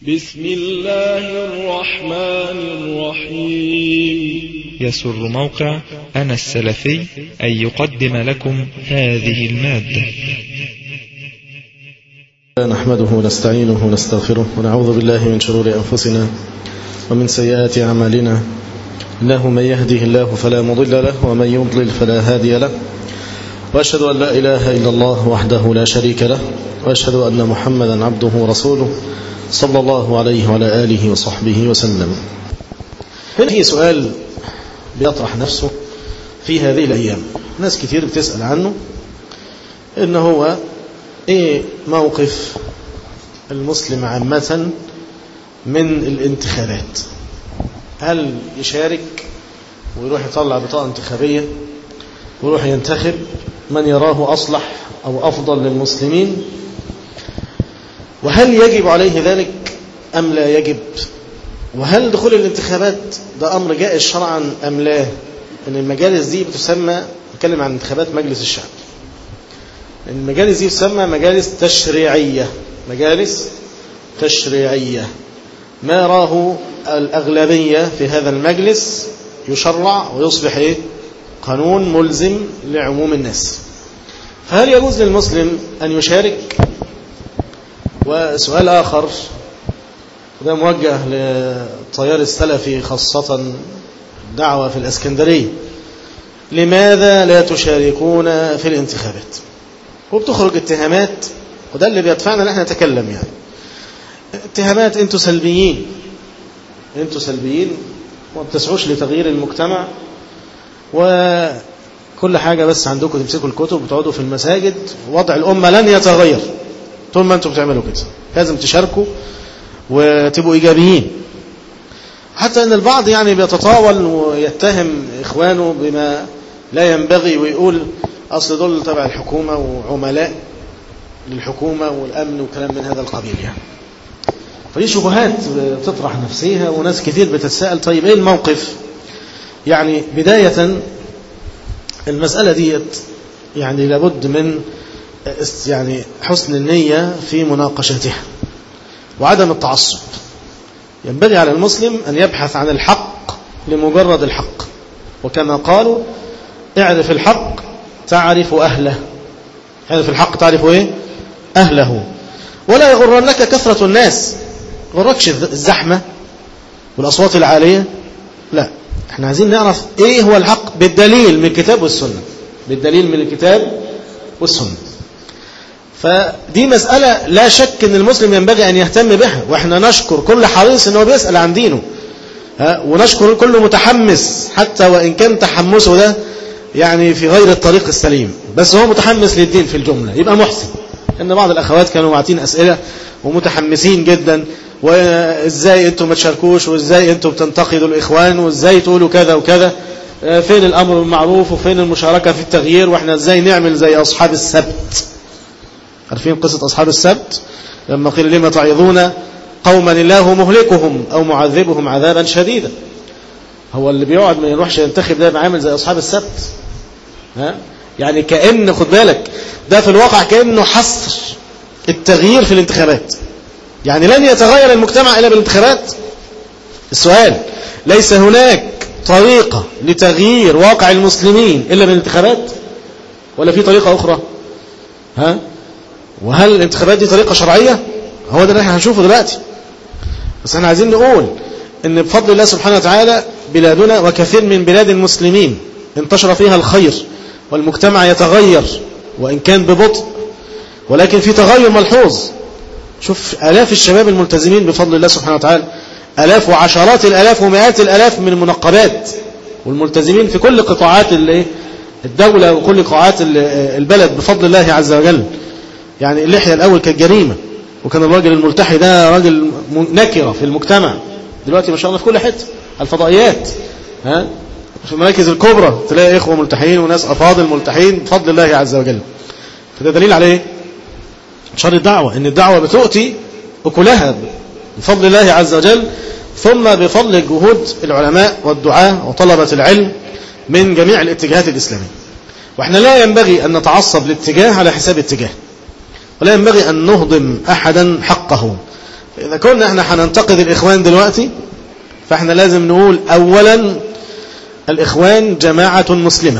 بسم الله الرحمن الرحيم يسر موقع أنا السلفي أن يقدم لكم هذه المادة نحمده ونستعينه ونستغفره ونعوذ بالله من شرور أنفسنا ومن سيئات أعمالنا إنه من يهده الله فلا مضل له ومن يضلل فلا هادي له وأشهد أن لا إله إلا الله وحده لا شريك له وأشهد أن محمدا عبده ورسوله صلى الله عليه وعلى آله وصحبه وسلم هنا في سؤال بيطرح نفسه في هذه الأيام ناس كتير بتسأل عنه إن هو إيه موقف المسلم عامة من الانتخابات هل يشارك ويروح يطلع بطاقة انتخابية ويروح ينتخب من يراه أصلح أو أفضل للمسلمين وهل يجب عليه ذلك أم لا يجب وهل دخول الانتخابات ده أمر جائز شرعا أم لا أن المجالس دي بتسمى نتكلم عن انتخابات مجلس الشعب المجالس دي تسمى مجالس تشريعية مجالس تشريعية ما راه الأغلبية في هذا المجلس يشرع ويصبح إيه؟ قانون ملزم لعموم الناس فهل يجوز للمسلم أن يشارك وسؤال آخر وده موجه للتيار السلفي خاصة دعوة في الأسكندرية لماذا لا تشاركون في الانتخابات وبتخرج اتهامات وده اللي بيدفعنا ان احنا نتكلم يعني اتهامات انتوا سلبيين انتوا سلبيين وما بتسعوش لتغيير المجتمع وكل حاجة بس عندكم تمسكوا الكتب وتقعدوا في المساجد وضع الأمة لن يتغير طول ما انتم بتعملوا كده لازم تشاركوا وتبقوا إيجابيين حتى أن البعض يعني بيتطاول ويتهم إخوانه بما لا ينبغي ويقول أصل دول تبع الحكومة وعملاء للحكومة والأمن وكلام من هذا القبيل يعني فدي شبهات بتطرح نفسيها وناس كتير بتتساءل طيب ايه الموقف يعني بداية المسألة ديت يعني لابد من يعني حسن النية في مناقشتها وعدم التعصب ينبغي على المسلم أن يبحث عن الحق لمجرد الحق وكما قالوا اعرف الحق تعرف أهله اعرف الحق تعرف إيه أهله ولا يغرنك كثرة الناس غركش الزحمة والأصوات العالية لا احنا عايزين نعرف ايه هو الحق بالدليل من الكتاب والسنة بالدليل من الكتاب والسنة فدي مسألة لا شك ان المسلم ينبغي ان يهتم بها واحنا نشكر كل حريص انه بيسأل عن دينه ونشكر كل متحمس حتى وان كان تحمسه ده يعني في غير الطريق السليم بس هو متحمس للدين في الجملة يبقى محسن ان بعض الاخوات كانوا معطين اسئلة ومتحمسين جدا وازاي انتم ما تشاركوش وازاي انتم بتنتقدوا الاخوان وازاي تقولوا كذا وكذا فين الامر بالمعروف وفين المشاركة في التغيير واحنا ازاي نعمل زي اصحاب السبت عارفين قصة أصحاب السبت لما قيل لما تعظون قوما الله مهلكهم أو معذبهم عذابا شديدا هو اللي بيقعد ما يروحش ينتخب ده عامل زي أصحاب السبت ها؟ يعني كأن خد بالك ده في الواقع كأنه حصر التغيير في الانتخابات يعني لن يتغير المجتمع إلا بالانتخابات السؤال ليس هناك طريقة لتغيير واقع المسلمين إلا بالانتخابات ولا في طريقة أخرى ها وهل الانتخابات دي طريقة شرعية هو ده اللي احنا هنشوفه دلوقتي بس احنا عايزين نقول ان بفضل الله سبحانه وتعالى بلادنا وكثير من بلاد المسلمين انتشر فيها الخير والمجتمع يتغير وإن كان ببطء ولكن في تغير ملحوظ شوف آلاف الشباب الملتزمين بفضل الله سبحانه وتعالى آلاف وعشرات الآلاف ومئات الآلاف من المنقبات والملتزمين في كل قطاعات الدولة وكل قطاعات البلد بفضل الله عز وجل يعني اللحية الأول كانت جريمة وكان الراجل الملتحي ده راجل نكرة في المجتمع دلوقتي ما شاء الله في كل حتة الفضائيات ها في المراكز الكبرى تلاقي إخوة ملتحين وناس أفاضل ملتحين بفضل الله عز وجل فده دليل على ايه شر الدعوة ان الدعوة بتؤتي أكلها بفضل الله عز وجل ثم بفضل جهود العلماء والدعاء وطلبة العلم من جميع الاتجاهات الإسلامية واحنا لا ينبغي أن نتعصب لاتجاه على حساب اتجاه ولا ينبغي أن نهضم أحدا حقه إذا كنا احنا هننتقد الإخوان دلوقتي فاحنا لازم نقول أولا الإخوان جماعة مسلمة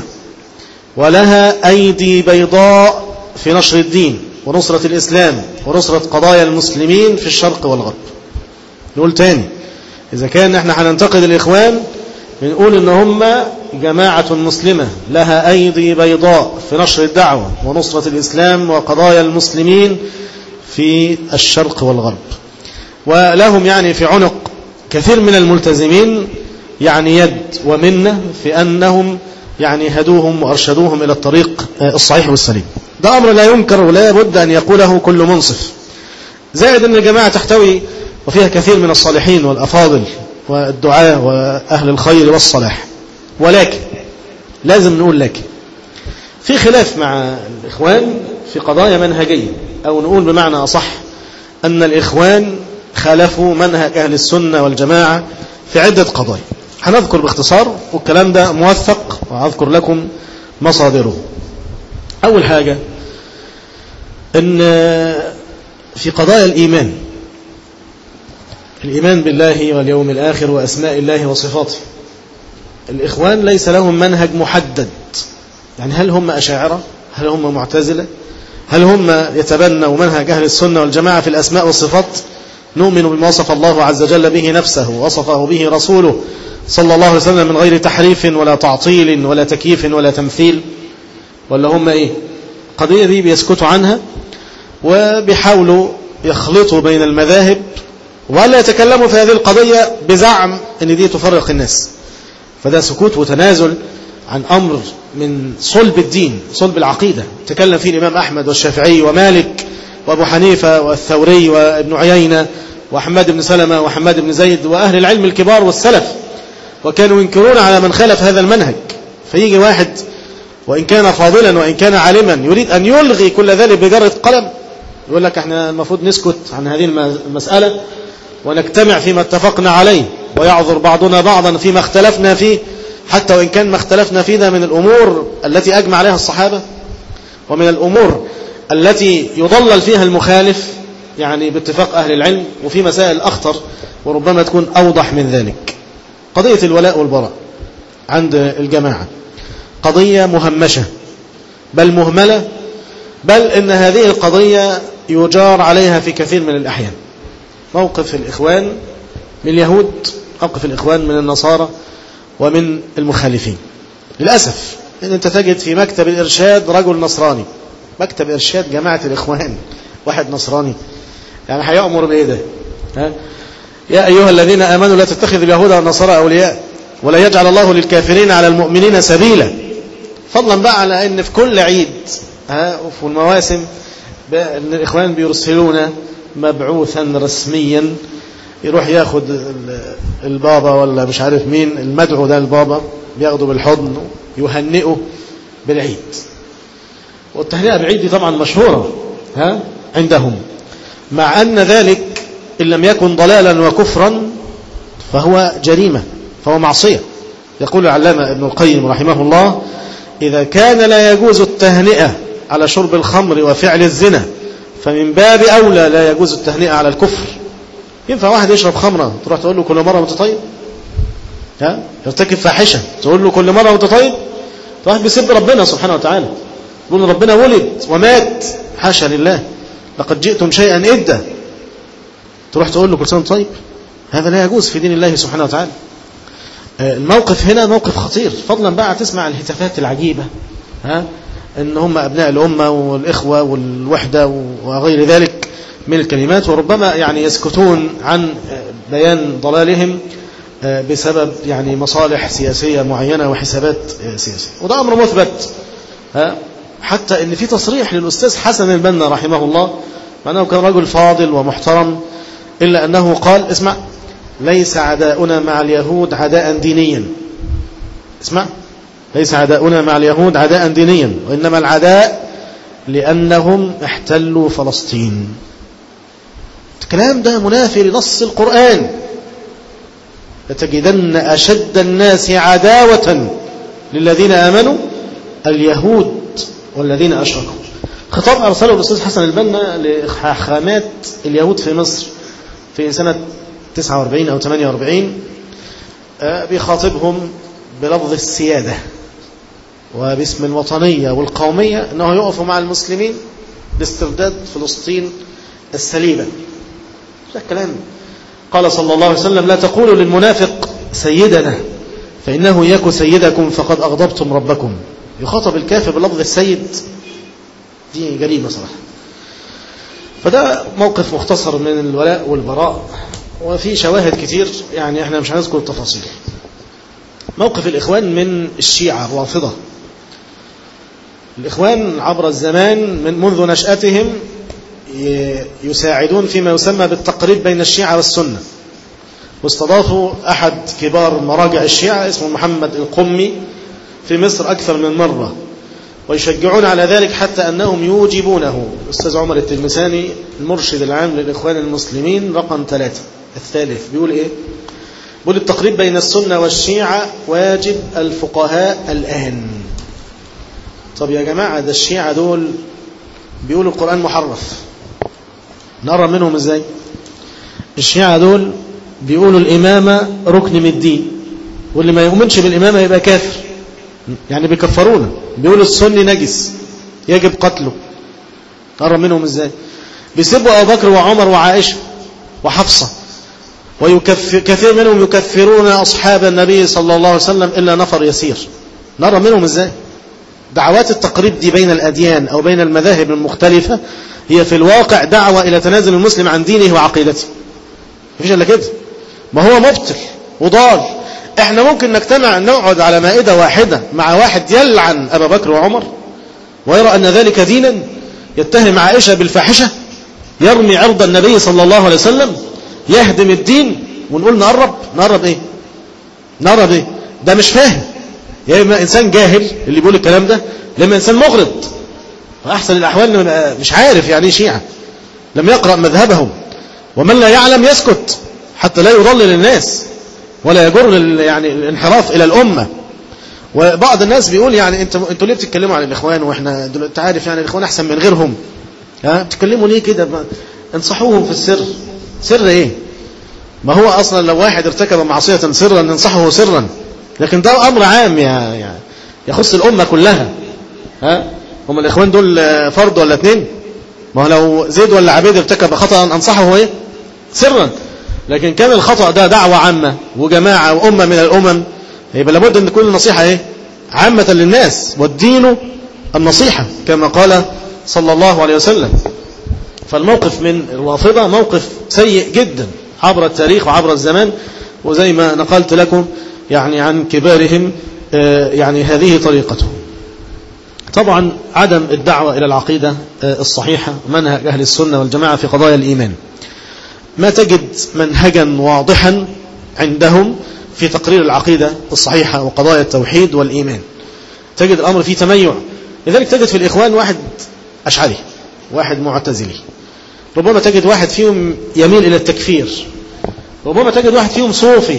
ولها أيدي بيضاء في نشر الدين ونصرة الإسلام ونصرة قضايا المسلمين في الشرق والغرب نقول تاني إذا كان احنا هننتقد الإخوان بنقول إن هم جماعة مسلمة لها أيدي بيضاء في نشر الدعوة ونصرة الإسلام وقضايا المسلمين في الشرق والغرب ولهم يعني في عنق كثير من الملتزمين يعني يد ومنة في أنهم يعني هدوهم وأرشدوهم إلى الطريق الصحيح والسليم ده أمر لا ينكر ولا بد أن يقوله كل منصف زائد أن الجماعة تحتوي وفيها كثير من الصالحين والأفاضل والدعاء وأهل الخير والصلاح ولكن لازم نقول لك في خلاف مع الإخوان في قضايا منهجية أو نقول بمعنى أصح أن الإخوان خالفوا منهج أهل السنة والجماعة في عدة قضايا هنذكر باختصار والكلام ده موثق وأذكر لكم مصادره أول حاجة أن في قضايا الإيمان الإيمان بالله واليوم الآخر وأسماء الله وصفاته الإخوان ليس لهم منهج محدد يعني هل هم أشاعرة هل هم معتزلة هل هم يتبنوا منهج أهل السنة والجماعة في الأسماء والصفات نؤمن بما وصف الله عز وجل به نفسه ووصفه به رسوله صلى الله عليه وسلم من غير تحريف ولا تعطيل ولا تكييف ولا تمثيل ولا هم إيه قضية دي بيسكتوا عنها وبيحاولوا يخلطوا بين المذاهب ولا يتكلموا في هذه القضية بزعم أن دي تفرق الناس فده سكوت وتنازل عن أمر من صلب الدين صلب العقيدة تكلم فيه الإمام أحمد والشافعي ومالك وأبو حنيفة والثوري وابن عيينة وحماد بن سلمة وحماد بن زيد وأهل العلم الكبار والسلف وكانوا ينكرون على من خلف هذا المنهج فيجي واحد وإن كان فاضلا وإن كان عالما يريد أن يلغي كل ذلك بجرة قلم يقول لك احنا المفروض نسكت عن هذه المسألة ونجتمع فيما اتفقنا عليه ويعذر بعضنا بعضا فيما اختلفنا فيه حتى وإن كان ما اختلفنا فيه ده من الأمور التي أجمع عليها الصحابة ومن الأمور التي يضلل فيها المخالف يعني باتفاق أهل العلم وفي مسائل أخطر وربما تكون أوضح من ذلك قضية الولاء والبراء عند الجماعة قضية مهمشة بل مهملة بل إن هذه القضية يجار عليها في كثير من الأحيان موقف الإخوان من اليهود موقف الإخوان من النصارى ومن المخالفين للأسف إن أنت تجد في مكتب الإرشاد رجل نصراني مكتب إرشاد جماعة الإخوان واحد نصراني يعني هيأمر بإيه ده ها؟ يا أيها الذين آمنوا لا تتخذوا اليهود والنصارى أولياء ولا يجعل الله للكافرين على المؤمنين سبيلا فضلا بقى على أن في كل عيد ها وفي المواسم أن الإخوان بيرسلون مبعوثا رسميا يروح ياخد البابا ولا مش عارف مين المدعو ده البابا بياخده بالحضن يهنئه بالعيد والتهنئة بالعيد دي طبعا مشهورة ها عندهم مع أن ذلك إن لم يكن ضلالا وكفرا فهو جريمة فهو معصية يقول العلامة ابن القيم رحمه الله إذا كان لا يجوز التهنئة على شرب الخمر وفعل الزنا فمن باب أولى لا يجوز التهنئة على الكفر ينفع واحد يشرب خمرة تروح تقول له كل مرة وانت طيب ها يرتكب فاحشة تقول له كل مرة وانت طيب واحد بيسب ربنا سبحانه وتعالى يقول ربنا ولد ومات حاشا لله لقد جئتم شيئا إدا تروح تقول له كل سنة طيب هذا لا يجوز في دين الله سبحانه وتعالى الموقف هنا موقف خطير فضلا بقى تسمع الهتافات العجيبة ها ان هم ابناء الامه والاخوه والوحده وغير ذلك من الكلمات وربما يعني يسكتون عن بيان ضلالهم بسبب يعني مصالح سياسيه معينه وحسابات سياسيه وده امر مثبت ها حتى ان في تصريح للاستاذ حسن البنا رحمه الله معناه كان رجل فاضل ومحترم الا انه قال اسمع ليس عداؤنا مع اليهود عداء دينيا اسمع ليس عداؤنا مع اليهود عداء دينيا وإنما العداء لأنهم احتلوا فلسطين الكلام ده منافي لنص القرآن لتجدن أشد الناس عداوة للذين آمنوا اليهود والذين أشركوا خطاب أرسله الأستاذ حسن البنا لخامات اليهود في مصر في سنة 49 أو 48 بيخاطبهم بلفظ السيادة وباسم الوطنية والقومية أنه يقفوا مع المسلمين لاسترداد فلسطين السليبة ده الكلام قال صلى الله عليه وسلم لا تقولوا للمنافق سيدنا فإنه يك سيدكم فقد أغضبتم ربكم يخاطب الكافر بلفظ السيد دي جريمة صراحة فده موقف مختصر من الولاء والبراء وفي شواهد كتير يعني احنا مش هنذكر التفاصيل موقف الإخوان من الشيعة الرافضة الإخوان عبر الزمان من منذ نشأتهم يساعدون فيما يسمى بالتقريب بين الشيعة والسنة واستضافوا أحد كبار مراجع الشيعة اسمه محمد القمي في مصر أكثر من مرة ويشجعون على ذلك حتى أنهم يوجبونه الأستاذ عمر التلمساني المرشد العام للإخوان المسلمين رقم ثلاثة الثالث بيقول إيه بيقول التقريب بين السنة والشيعة واجب الفقهاء الآن طب يا جماعة ده الشيعة دول بيقولوا القرآن محرف نرى منهم ازاي الشيعة دول بيقولوا الإمامة ركن من الدين واللي ما يؤمنش بالإمامة يبقى كافر يعني بيكفرونا بيقولوا السني نجس يجب قتله نرى منهم ازاي بيسبوا أبو بكر وعمر وعائشة وحفصة وكثير منهم يكفرون أصحاب النبي صلى الله عليه وسلم إلا نفر يسير نرى منهم ازاي دعوات التقريب دي بين الأديان أو بين المذاهب المختلفة هي في الواقع دعوة إلى تنازل المسلم عن دينه وعقيدته مفيش إلا كده ما هو مبطل وضال احنا ممكن نجتمع نقعد على مائدة واحدة مع واحد يلعن أبا بكر وعمر ويرى أن ذلك دينا يتهم عائشة بالفاحشة يرمي عرض النبي صلى الله عليه وسلم يهدم الدين ونقول نقرب نقرب ايه نقرب ايه ده مش فاهم يا اما انسان جاهل اللي بيقول الكلام ده لما انسان مغرض واحسن الاحوال مش عارف يعني ايه شيعه لم يقرا مذهبهم ومن لا يعلم يسكت حتى لا يضلل الناس ولا يجر يعني الانحراف الى الامه وبعض الناس بيقول يعني انتوا انتوا ليه بتتكلموا عن الاخوان واحنا انت عارف يعني الاخوان احسن من غيرهم ها بتتكلموا ليه كده انصحوهم في السر سر ايه ما هو اصلا لو واحد ارتكب معصيه سرا ننصحه سرا لكن ده امر عام يا يا يخص الامه كلها ها هم الاخوان دول فرد ولا اثنين ما هو لو زيد ولا عبيد ارتكب خطا انصحه ايه سرا لكن كان الخطا ده دعوه عامه وجماعه وامه من الامم يبقى لابد ان تكون النصيحه ايه عامه للناس والدين النصيحه كما قال صلى الله عليه وسلم فالموقف من الرافضه موقف سيء جدا عبر التاريخ وعبر الزمان وزي ما نقلت لكم يعني عن كبارهم يعني هذه طريقته طبعا عدم الدعوة إلى العقيدة الصحيحة منهج أهل السنة والجماعة في قضايا الإيمان ما تجد منهجا واضحا عندهم في تقرير العقيدة الصحيحة وقضايا التوحيد والإيمان تجد الأمر فيه تميع لذلك تجد في الإخوان واحد أشعري واحد معتزلي ربما تجد واحد فيهم يميل إلى التكفير ربما تجد واحد فيهم صوفي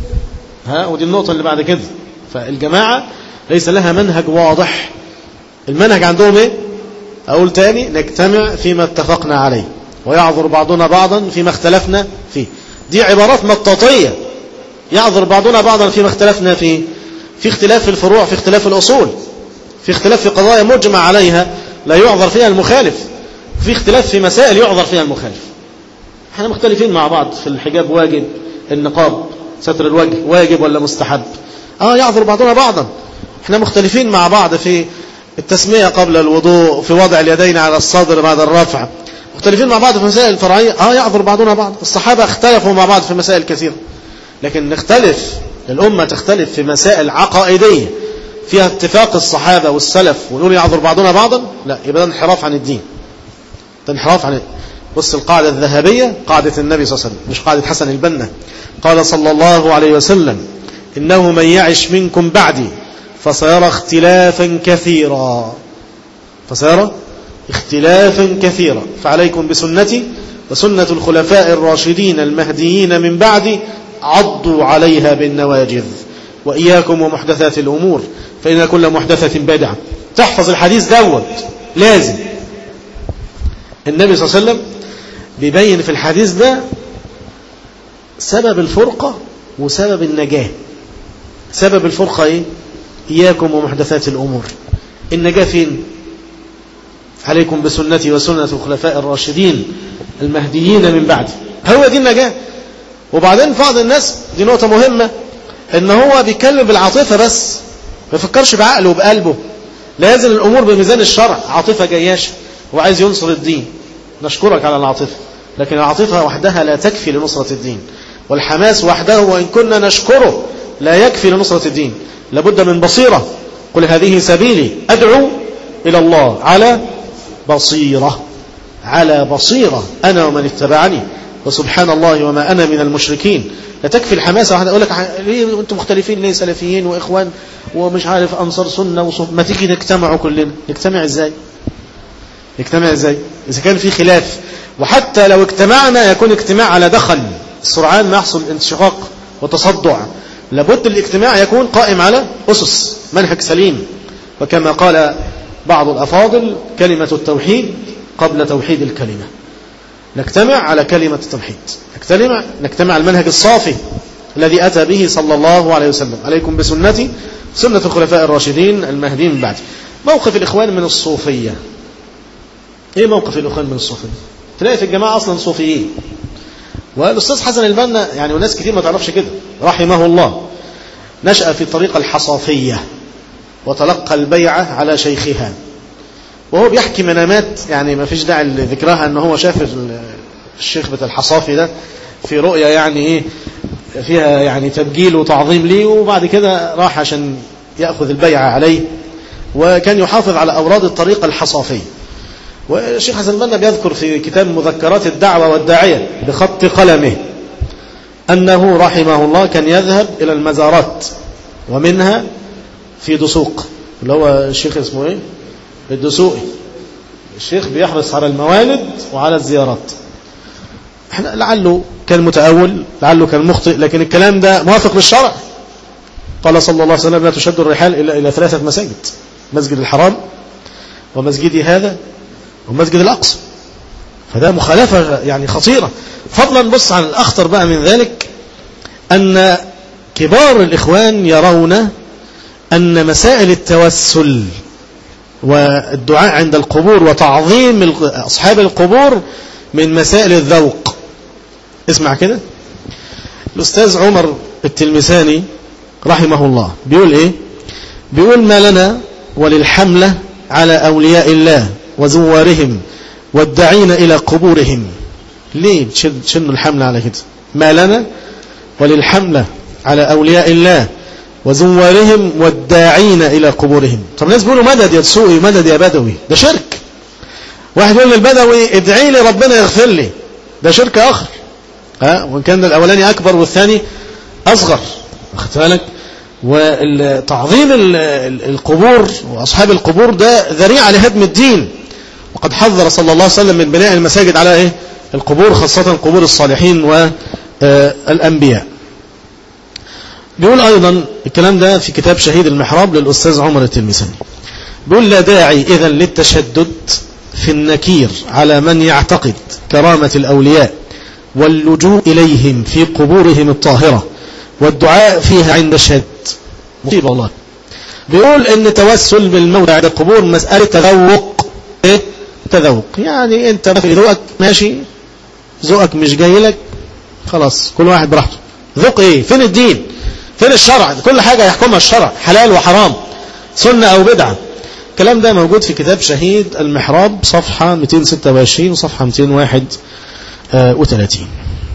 ها ودي النقطة اللي بعد كده فالجماعة ليس لها منهج واضح المنهج عندهم ايه اقول تاني نجتمع فيما اتفقنا عليه ويعذر بعضنا بعضا فيما اختلفنا فيه دي عبارات مطاطية يعذر بعضنا بعضا فيما اختلفنا فيه في اختلاف في الفروع في اختلاف الأصول في اختلاف في قضايا مجمع عليها لا يعذر فيها المخالف في اختلاف في مسائل يعذر فيها المخالف احنا مختلفين مع بعض في الحجاب واجب النقاب ستر الوجه واجب ولا مستحب اه يعذر بعضنا بعضا احنا مختلفين مع بعض في التسمية قبل الوضوء في وضع اليدين على الصدر بعد الرفع مختلفين مع بعض في مسائل الفرعية اه يعذر بعضنا بعض الصحابة اختلفوا مع بعض في مسائل كثيرة لكن نختلف الأمة تختلف في مسائل عقائدية فيها اتفاق الصحابة والسلف ونقول يعذر بعضنا بعضا لا يبقى ده انحراف عن الدين ده انحراف عن بص القاعدة الذهبية قاعدة النبي صلى الله عليه وسلم مش قاعدة حسن البنا قال صلى الله عليه وسلم إنه من يعش منكم بعدي فسيرى اختلافا كثيرا فسيرى اختلافا كثيرا فعليكم بسنتي وسنة الخلفاء الراشدين المهديين من بعدي عضوا عليها بالنواجذ وإياكم ومحدثات الأمور فإن كل محدثة بدعة تحفظ الحديث دوت لازم النبي صلى الله عليه وسلم بيبين في الحديث ده سبب الفرقة وسبب النجاة سبب الفرقة إيه؟ إياكم ومحدثات الأمور النجاة فين عليكم بسنتي وسنة الخلفاء الراشدين المهديين من بعد هو دي النجاة وبعدين بعض الناس دي نقطة مهمة ان هو بيتكلم بالعاطفة بس ما يفكرش بعقله وبقلبه لازم الامور بميزان الشرع عاطفة جياشة وعايز ينصر الدين نشكرك على العاطفة لكن العاطفة وحدها لا تكفي لنصرة الدين والحماس وحده وإن كنا نشكره لا يكفي لنصرة الدين لابد من بصيرة قل هذه سبيلي أدعو إلى الله على بصيرة على بصيرة أنا ومن اتبعني وسبحان الله وما أنا من المشركين لا تكفي الحماسة واحد أقول لك ليه أنتم مختلفين ليه سلفيين وإخوان ومش عارف أنصار سنة وصف ما تيجي نجتمعوا كلنا نجتمع إزاي نجتمع إزاي إذا كان في خلاف وحتى لو اجتمعنا يكون اجتماع على دخل السرعان ما يحصل انشقاق وتصدع لابد الاجتماع يكون قائم على أسس منهج سليم وكما قال بعض الأفاضل كلمة التوحيد قبل توحيد الكلمة نجتمع على كلمة التوحيد نجتمع, نجتمع على المنهج الصافي الذي أتى به صلى الله عليه وسلم عليكم بسنتي سنة الخلفاء الراشدين المهديين من بعد موقف الإخوان من الصوفية إيه موقف الإخوان من الصوفية تلاقي في الجماعة أصلا صوفيين والأستاذ حسن البنا يعني وناس كتير ما تعرفش كده رحمه الله نشأ في طريق الحصافية وتلقى البيعة على شيخها وهو بيحكي منامات يعني ما فيش داعي لذكرها ان هو شاف الشيخ بتاع الحصافي ده في رؤيا يعني ايه فيها يعني تبجيل وتعظيم ليه وبعد كده راح عشان يأخذ البيعة عليه وكان يحافظ على أوراد الطريقة الحصافية والشيخ حسن البنا بيذكر في كتاب مذكرات الدعوة والداعية بخط قلمه أنه رحمه الله كان يذهب إلى المزارات ومنها في دسوق اللي هو الشيخ اسمه ايه الدسوقي الشيخ بيحرص على الموالد وعلى الزيارات احنا لعله كان متأول لعله كان مخطئ لكن الكلام ده موافق للشرع قال صلى الله عليه وسلم لا تشد الرحال إلا إلى ثلاثة مساجد مسجد الحرام ومسجدي هذا ومسجد الأقصى فده مخالفة يعني خطيرة فضلا بص عن الأخطر بقى من ذلك أن كبار الإخوان يرون أن مسائل التوسل والدعاء عند القبور وتعظيم أصحاب القبور من مسائل الذوق اسمع كده الأستاذ عمر التلمساني رحمه الله بيقول إيه بيقول ما لنا وللحملة على أولياء الله وزوارهم والداعين إلى قبورهم ليه بتشنوا الحملة على كده ما لنا وللحملة على أولياء الله وزوارهم والداعين إلى قبورهم طب الناس بيقولوا مدد يا تسوقي مدد يا بدوي ده شرك واحد يقول للبدوي ادعي لي ربنا يغفر لي ده شرك آخر ها وإن كان الأولاني أكبر والثاني أصغر واخدت بالك وتعظيم القبور وأصحاب القبور ده ذريعة لهدم الدين وقد حذر صلى الله عليه وسلم من بناء المساجد على إيه؟ القبور خاصة قبور الصالحين والأنبياء بيقول أيضا الكلام ده في كتاب شهيد المحراب للأستاذ عمر التلمساني بيقول لا داعي إذا للتشدد في النكير على من يعتقد كرامة الأولياء واللجوء إليهم في قبورهم الطاهرة والدعاء فيها عند الشد مصيبة والله بيقول ان توسل بالموت عند القبور مسألة تذوق ايه تذوق يعني انت في ذوقك ماشي ذوقك مش جاي لك خلاص كل واحد براحته ذوق ايه فين الدين فين الشرع كل حاجة يحكمها الشرع حلال وحرام سنة او بدعة الكلام ده موجود في كتاب شهيد المحراب صفحة 226 وصفحة 231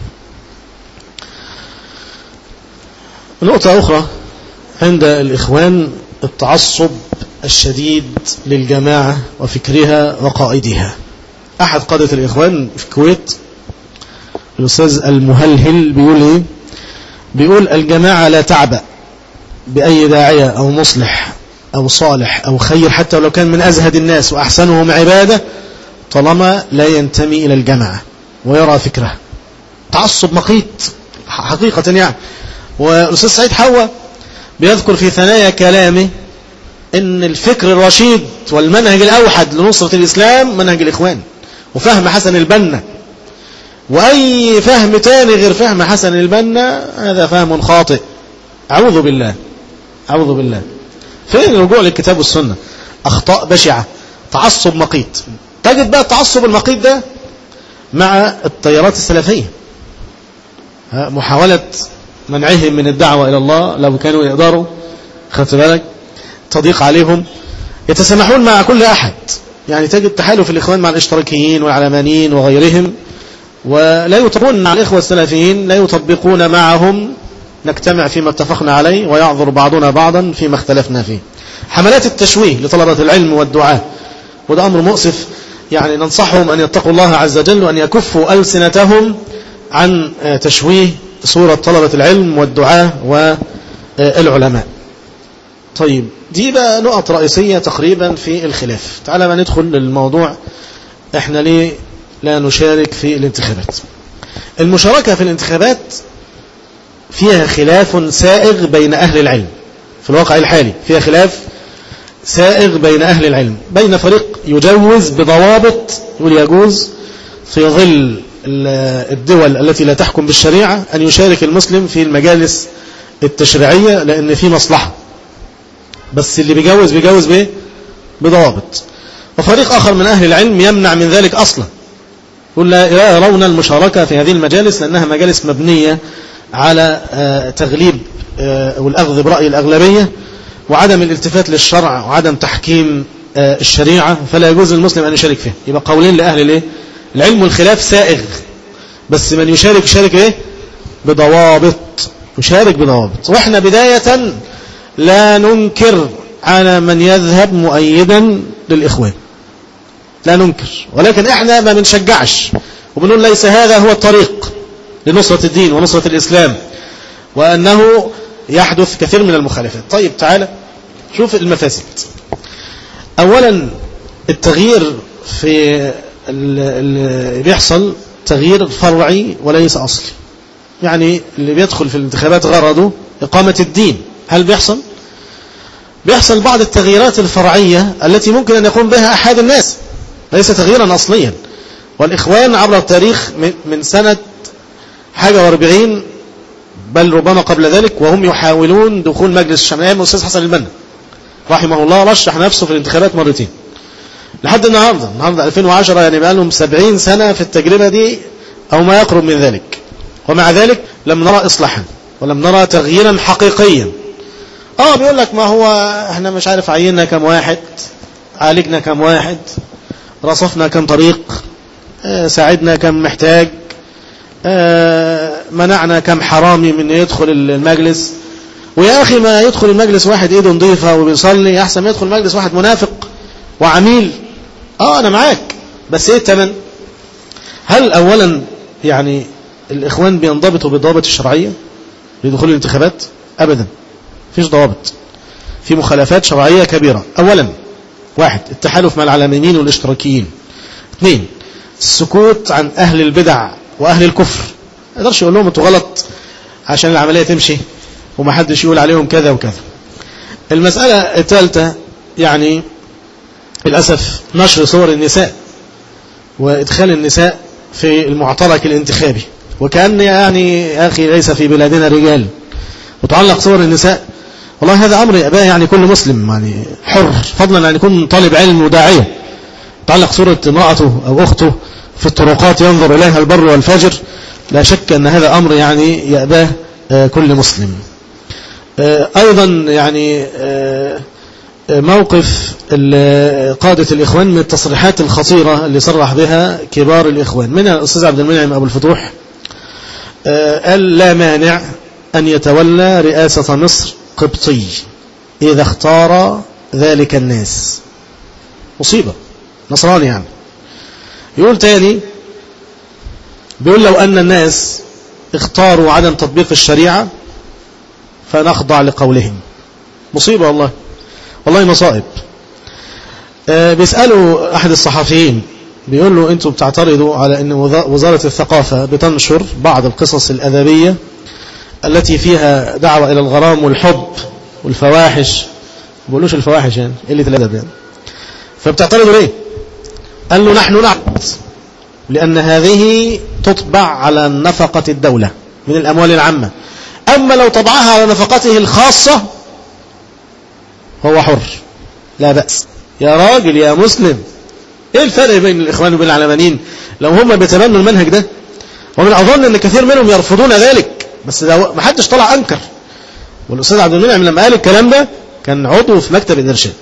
نقطة أخرى عند الإخوان التعصب الشديد للجماعة وفكرها وقائدها أحد قادة الإخوان في الكويت الأستاذ المهلهل بيقول إيه بيقول الجماعة لا تعبأ بأي داعية أو مصلح أو صالح أو خير حتى لو كان من أزهد الناس وأحسنهم عبادة طالما لا ينتمي إلى الجماعة ويرى فكره تعصب مقيت حقيقة يعني والأستاذ سعيد حوا بيذكر في ثنايا كلامه ان الفكر الرشيد والمنهج الأوحد لنصرة الإسلام منهج الإخوان وفهم حسن البنا وأي فهم تاني غير فهم حسن البنا هذا فهم خاطئ أعوذ بالله أعوذ بالله فين الرجوع للكتاب والسنة أخطاء بشعة تعصب مقيت تجد بقى التعصب المقيت ده مع التيارات السلفية محاولة منعهم من الدعوة إلى الله لو كانوا يقدروا خدت بالك تضيق عليهم يتسامحون مع كل أحد يعني تجد تحالف الإخوان مع الاشتراكيين والعلمانيين وغيرهم ولا يطبقون مع الإخوة السلفيين لا يطبقون معهم نجتمع فيما اتفقنا عليه ويعذر بعضنا بعضا فيما اختلفنا فيه حملات التشويه لطلبة العلم والدعاء وده أمر مؤسف يعني ننصحهم أن يتقوا الله عز وجل وأن يكفوا ألسنتهم عن تشويه صورة طلبة العلم والدعاء والعلماء طيب دي بقى نقط رئيسية تقريبا في الخلاف تعالى ما ندخل للموضوع احنا ليه لا نشارك في الانتخابات المشاركة في الانتخابات فيها خلاف سائغ بين أهل العلم في الواقع الحالي فيها خلاف سائغ بين أهل العلم بين فريق يجوز بضوابط يقول يجوز في ظل الدول التي لا تحكم بالشريعة أن يشارك المسلم في المجالس التشريعية لأن في مصلحة بس اللي بيجوز بيجوز بايه بضوابط وفريق آخر من أهل العلم يمنع من ذلك أصلا يقول لا يرون المشاركة في هذه المجالس لأنها مجالس مبنية على تغليب والأخذ برأي الأغلبية وعدم الالتفات للشرع وعدم تحكيم الشريعة فلا يجوز للمسلم أن يشارك فيه يبقى قولين لأهل الايه العلم والخلاف سائغ بس من يشارك يشارك ايه بضوابط يشارك بضوابط واحنا بداية لا ننكر على من يذهب مؤيدا للإخوان لا ننكر ولكن احنا ما بنشجعش وبنقول ليس هذا هو الطريق لنصرة الدين ونصرة الإسلام وأنه يحدث كثير من المخالفات طيب تعالى شوف المفاسد أولا التغيير في اللي بيحصل تغيير فرعي وليس أصلي يعني اللي بيدخل في الانتخابات غرضه إقامة الدين هل بيحصل؟ بيحصل بعض التغييرات الفرعية التي ممكن أن يقوم بها أحد الناس ليس تغييرا أصليا والإخوان عبر التاريخ من سنة حاجة واربعين بل ربما قبل ذلك وهم يحاولون دخول مجلس الشمال الأستاذ حسن البنا رحمه الله رشح نفسه في الانتخابات مرتين لحد النهاردة النهاردة 2010 يعني بقى لهم 70 سنة في التجربة دي أو ما يقرب من ذلك ومع ذلك لم نرى إصلاحا ولم نرى تغييرا حقيقيا اه بيقول لك ما هو احنا مش عارف عيننا كم واحد عالجنا كم واحد رصفنا كم طريق اه ساعدنا كم محتاج اه منعنا كم حرامي من يدخل المجلس ويا أخي ما يدخل المجلس واحد ايده نظيفة وبيصلي أحسن ما يدخل المجلس واحد منافق وعميل اه أنا معاك بس ايه التمن هل أولا يعني الإخوان بينضبطوا بالضوابط الشرعية لدخول الانتخابات أبدا فيش ضوابط في مخالفات شرعية كبيرة أولا واحد التحالف مع العلمانيين والاشتراكيين اثنين السكوت عن أهل البدع وأهل الكفر ما يقدرش يقول لهم انتوا غلط عشان العملية تمشي وما حدش يقول عليهم كذا وكذا المسألة الثالثة يعني للأسف نشر صور النساء وإدخال النساء في المعترك الانتخابي وكأن يعني يا أخي ليس في بلادنا رجال وتعلق صور النساء والله هذا أمر يأباه يعني كل مسلم يعني حر فضلا أن يكون طالب علم وداعية تعلق صورة امرأته أو أخته في الطرقات ينظر إليها البر والفجر لا شك أن هذا أمر يعني يأباه كل مسلم أيضا يعني موقف قادة الإخوان من التصريحات الخطيرة اللي صرح بها كبار الإخوان منها الأستاذ عبد المنعم أبو الفتوح قال لا مانع أن يتولى رئاسة مصر قبطي إذا اختار ذلك الناس مصيبة نصراني يعني يقول تاني بيقول لو أن الناس اختاروا عدم تطبيق الشريعة فنخضع لقولهم مصيبة والله والله مصائب أه بيسألوا أحد الصحفيين بيقول له أنتوا بتعترضوا على أن وزارة الثقافة بتنشر بعض القصص الأدبية التي فيها دعوة إلى الغرام والحب والفواحش بيقولوش الفواحش يعني قلة الأدب يعني فبتعترضوا ليه قال له نحن نعرض لأن هذه تطبع على نفقة الدولة من الأموال العامة أما لو طبعها على نفقته الخاصة هو حر لا بأس يا راجل يا مسلم ايه الفرق بين الإخوان وبين العلمانيين لو هم بيتبنوا المنهج ده ومن أظن أن كثير منهم يرفضون ذلك بس ده ما حدش طلع أنكر والأستاذ عبد المنعم لما قال الكلام ده كان عضو في مكتب الإرشاد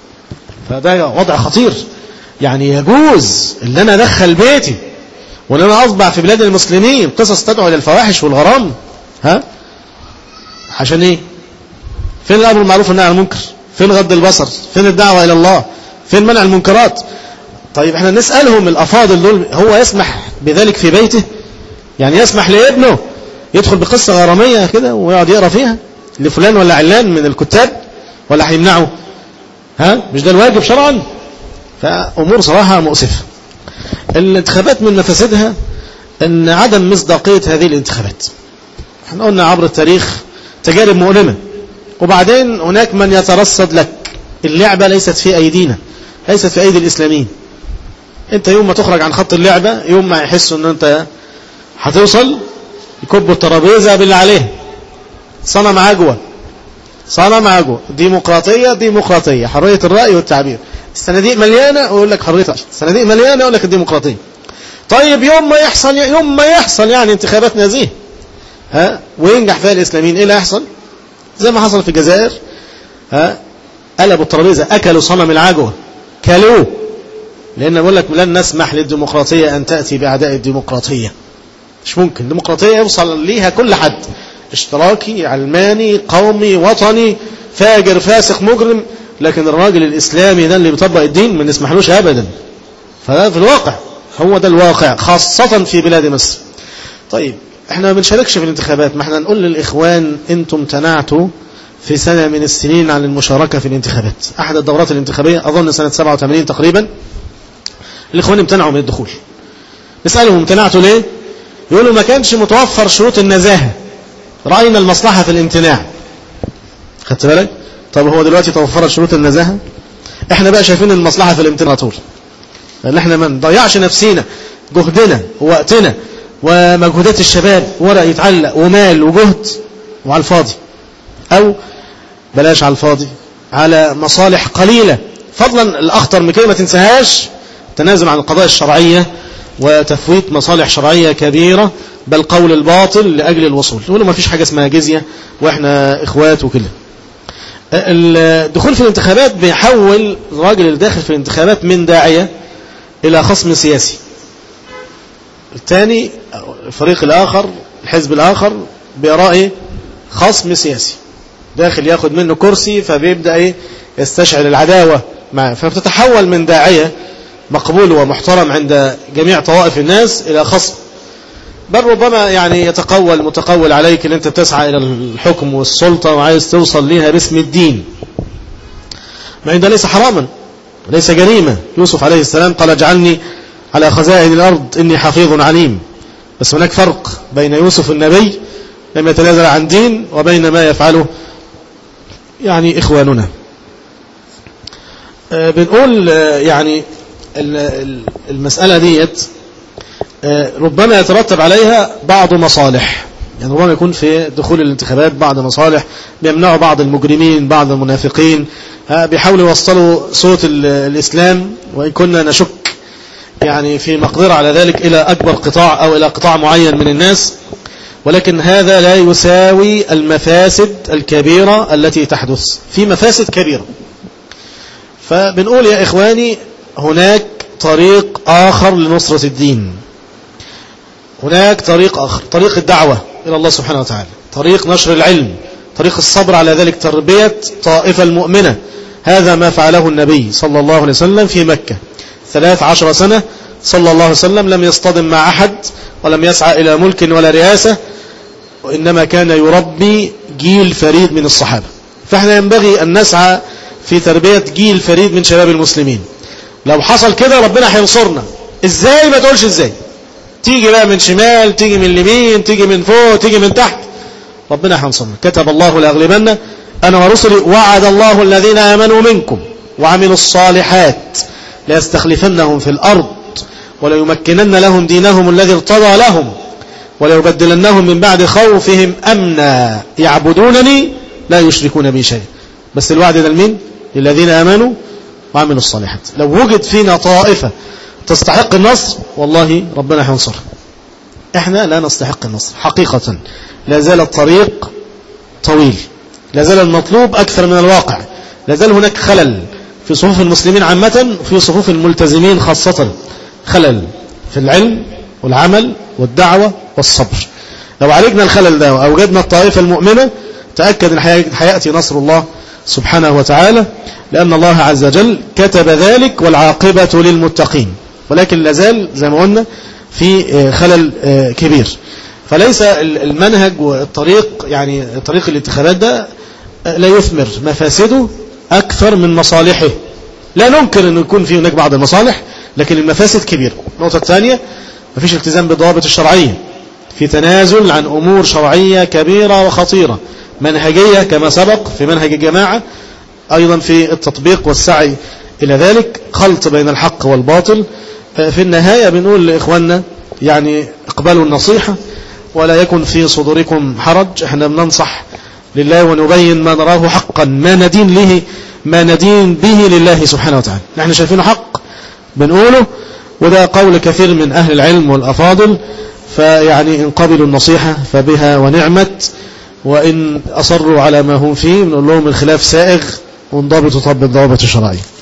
فده وضع خطير يعني يجوز ان انا ادخل بيتي وان انا اطبع في بلاد المسلمين قصص تدعو الى الفواحش والغرام ها عشان ايه فين الامر المعروف والنهي عن المنكر فين غض البصر فين الدعوه الى الله فين منع المنكرات طيب احنا نسالهم الافاضل دول هو يسمح بذلك في بيته يعني يسمح لابنه يدخل بقصه غراميه كده ويقعد يقرا فيها لفلان ولا علان من الكتاب ولا هيمنعه ها مش ده الواجب شرعا فأمور صراحة مؤسفة الانتخابات من مفاسدها أن عدم مصداقية هذه الانتخابات احنا قلنا عبر التاريخ تجارب مؤلمة وبعدين هناك من يترصد لك اللعبة ليست في أيدينا ليست في أيدي الإسلاميين انت يوم ما تخرج عن خط اللعبة يوم ما يحسوا ان انت هتوصل يكبوا الترابيزة باللي عليها صنم عجوة صنم عجوة ديمقراطية ديمقراطية حرية الرأي والتعبير الصناديق مليانة ويقول لك حرية الرأي الصناديق مليانة يقول لك الديمقراطية طيب يوم ما يحصل يوم ما يحصل يعني انتخابات نزيه ها وينجح فيها الإسلاميين ايه اللي هيحصل زي ما حصل في الجزائر ها قلبوا الترابيزة أكلوا صنم العجوة كلوه لأن بقول لك لن نسمح للديمقراطية أن تأتي بأعداء الديمقراطية مش ممكن الديمقراطية يوصل ليها كل حد اشتراكي علماني قومي وطني فاجر فاسق مجرم لكن الراجل الإسلامي ده اللي بيطبق الدين ما نسمحلوش أبدا فده في الواقع هو ده الواقع خاصة في بلاد مصر طيب احنا ما بنشاركش في الانتخابات ما احنا نقول للإخوان انتم امتنعتوا في سنة من السنين عن المشاركة في الانتخابات أحد الدورات الانتخابية أظن سنة 87 تقريبا الإخوان امتنعوا من الدخول نسألهم امتنعتوا ليه يقولوا ما كانش متوفر شروط النزاهة رأينا المصلحة في الامتناع خدت بالك طب هو دلوقتي توفرت شروط النزاهة احنا بقى شايفين المصلحة في الامتناع طول لأن احنا ما نضيعش نفسينا جهدنا ووقتنا ومجهودات الشباب ورق يتعلق ومال وجهد وعلى الفاضي أو بلاش على الفاضي على مصالح قليلة فضلا الأخطر من كده ما تنساهاش تنازل عن القضايا الشرعية وتفويت مصالح شرعية كبيرة بل قول الباطل لأجل الوصول يقولوا ما فيش حاجة اسمها جزية وإحنا إخوات وكده الدخول في الانتخابات بيحول الراجل اللي داخل في الانتخابات من داعية إلى خصم سياسي الثاني الفريق الآخر الحزب الآخر بيراه خصم سياسي داخل ياخد منه كرسي فبيبدأ ايه يستشعر العداوة معه فبتتحول من داعية مقبول ومحترم عند جميع طوائف الناس إلى خصم بل ربما يعني يتقوى المتقول عليك ان انت تسعى الى الحكم والسلطة وعايز توصل ليها باسم الدين ما ده ليس حراما ليس جريمة يوسف عليه السلام قال اجعلني على خزائن الأرض إني حفيظ عليم بس هناك فرق بين يوسف النبي لم يتنازل عن دين وبين ما يفعله يعني إخواننا بنقول يعني المسألة ديت ربما يترتب عليها بعض مصالح يعني ربما يكون في دخول الانتخابات بعض مصالح بيمنعوا بعض المجرمين بعض المنافقين بيحاولوا يوصلوا صوت الإسلام وإن كنا نشك يعني في مقدرة على ذلك إلى أكبر قطاع أو إلى قطاع معين من الناس ولكن هذا لا يساوي المفاسد الكبيرة التي تحدث في مفاسد كبيرة فبنقول يا إخواني هناك طريق آخر لنصرة الدين هناك طريق آخر طريق الدعوة إلى الله سبحانه وتعالى طريق نشر العلم طريق الصبر على ذلك تربية طائفة المؤمنة هذا ما فعله النبي صلى الله عليه وسلم في مكة ثلاث عشر سنة صلى الله عليه وسلم لم يصطدم مع أحد ولم يسعى إلى ملك ولا رئاسة وإنما كان يربي جيل فريد من الصحابة فإحنا ينبغي أن نسعى في تربية جيل فريد من شباب المسلمين لو حصل كده ربنا هينصرنا ازاي ما تقولش ازاي تيجي بقى من شمال تيجي من اليمين تيجي من فوق تيجي من تحت ربنا هينصرنا كتب الله لأغلبن أنا ورسلي وعد الله الذين آمنوا منكم وعملوا الصالحات ليستخلفنهم في الأرض وليمكنن لهم دينهم الذي ارتضى لهم وليبدلنهم من بعد خوفهم أمنا يعبدونني لا يشركون بي شيئا بس الوعد ده لمين للذين آمنوا وعملوا الصالحات لو وجد فينا طائفة تستحق النصر والله ربنا هينصرها احنا لا نستحق النصر حقيقة لا زال الطريق طويل لا زال المطلوب أكثر من الواقع لا زال هناك خلل في صفوف المسلمين عامة وفي صفوف الملتزمين خاصة خلل في العلم والعمل والدعوة والصبر لو عالجنا الخلل ده وأوجدنا الطائفة المؤمنة تأكد أن حيأتي نصر الله سبحانه وتعالى لأن الله عز وجل كتب ذلك والعاقبة للمتقين ولكن لازال زي ما قلنا في خلل كبير فليس المنهج والطريق يعني طريق الانتخابات ده لا يثمر مفاسده أكثر من مصالحه لا ننكر أنه يكون في هناك بعض المصالح لكن المفاسد كبيرة النقطة الثانية مفيش التزام بالضوابط الشرعية في تنازل عن أمور شرعية كبيرة وخطيرة منهجية كما سبق في منهج الجماعة أيضا في التطبيق والسعي إلى ذلك خلط بين الحق والباطل في النهاية بنقول لإخواننا يعني اقبلوا النصيحة ولا يكن في صدوركم حرج احنا بننصح لله ونبين ما نراه حقا ما ندين له ما ندين به لله سبحانه وتعالى نحن شايفينه حق بنقوله وده قول كثير من أهل العلم والأفاضل فيعني إن قبلوا النصيحة فبها ونعمت وإن أصروا على ما هم فيه بنقول لهم الخلاف سائغ وانضبطوا طب الضوابط الشرعية